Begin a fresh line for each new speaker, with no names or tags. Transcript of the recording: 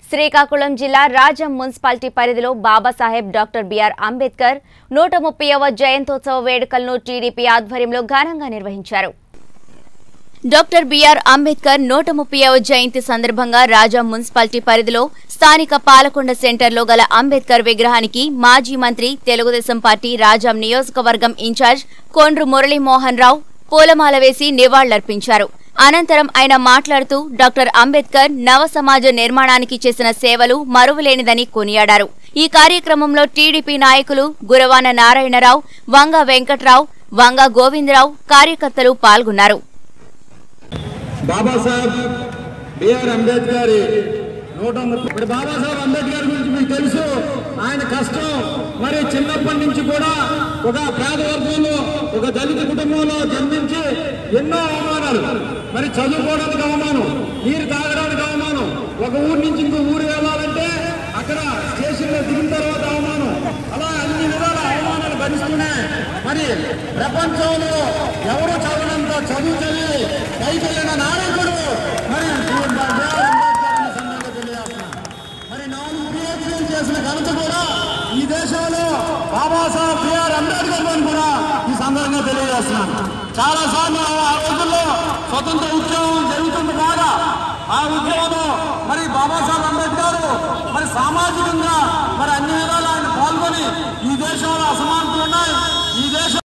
శ్రీకాకుళం జిల్లా రాజం మున్సిపాలిటీ పరిధిలో Babasaheb doctor BR Ambedkar నూట ముప్పైవ జయంతోత్సవ వేడుకలను టీడీపీ ఆధ్వర్యంలో ఘనంగా నిర్వహించారు డాక్టర్ బిఆర్ అంబేద్కర్ నూట ముప్పైవ జయంతి సందర్భంగా రాజా మున్సిపాలిటీ పరిధిలో స్థానిక పాలకొండ సెంటర్లో గల అంబేద్కర్ విగ్రహానికి మాజీ మంత్రి తెలుగుదేశం పార్టీ రాజాం నియోజకవర్గం ఇన్ఛార్జ్ కొండ్రు మురళీమోహన్ రావు పూలమాల వేసి నివాళులర్పించారు అనంతరం ఆయన మాట్లాడుతూ డాక్టర్ అంబేద్కర్ నవ సమాజ నిర్మాణానికి చేసిన సేవలు మరువలేనిదని కొనియాడారు ఈ కార్యక్రమంలో టీడీపీ నాయకులు గురవాన నారాయణరావు వంగ వెంకట్రావు వంగ గోవిందరావు కార్యకర్తలు పాల్గొన్నారు
బాబాసాహెబ్ బిఆర్ అంబేద్కర్ నూట ముప్పై ఇప్పుడు బాబాసాహెబ్ అంబేద్కర్ గురించి మీకు తెలుసు ఆయన కష్టం మరి చిన్నప్పటి నుంచి కూడా ఒక పేద వర్గంలో ఒక దళిత కుటుంబంలో జన్మించి ఎన్నో అవమానాలు మరి చదువుకోవడానికి అవమానం నీరు తాగడానికి అవమానం ఒక ఊరి నుంచి ఇంకో ఊరు వెళ్ళాలంటే అక్కడ స్టేషన్లో దిగిన తర్వాత అవమానం అలా అన్ని విధాల అవమానాలు భరిస్తూనే మరి ప్రపంచంలో ఎవరు చదవనంత చదువు చదివి పైకి వెళ్ళిన నాయకుడు మరి బిఆర్ అంబేద్కర్ అనే సందర్భంగా తెలియజేస్తున్నాను. మరి నాలుగు పిహెచ్డీలు చేసిన ఘనత కూడా ఈ దేశంలో బాబాసాహెబ్ బిఆర్ అంబేద్కర్ అని కూడా ఈ సందర్భంగా తెలియజేస్తున్నాను చాలా సార్లు ఆ రోజుల్లో స్వతంత్ర ఉద్యమం జరుగుతుంది బాగా ఆ ఉద్యమంలో మరి బాబాసాహెబ్ అంబేద్కర్ మరి సామాజికంగా మరి అన్ని విధాలు ఆయన పాల్గొని ఈ దేశంలో అసమానతలు ఉన్నాయి ఈ దేశం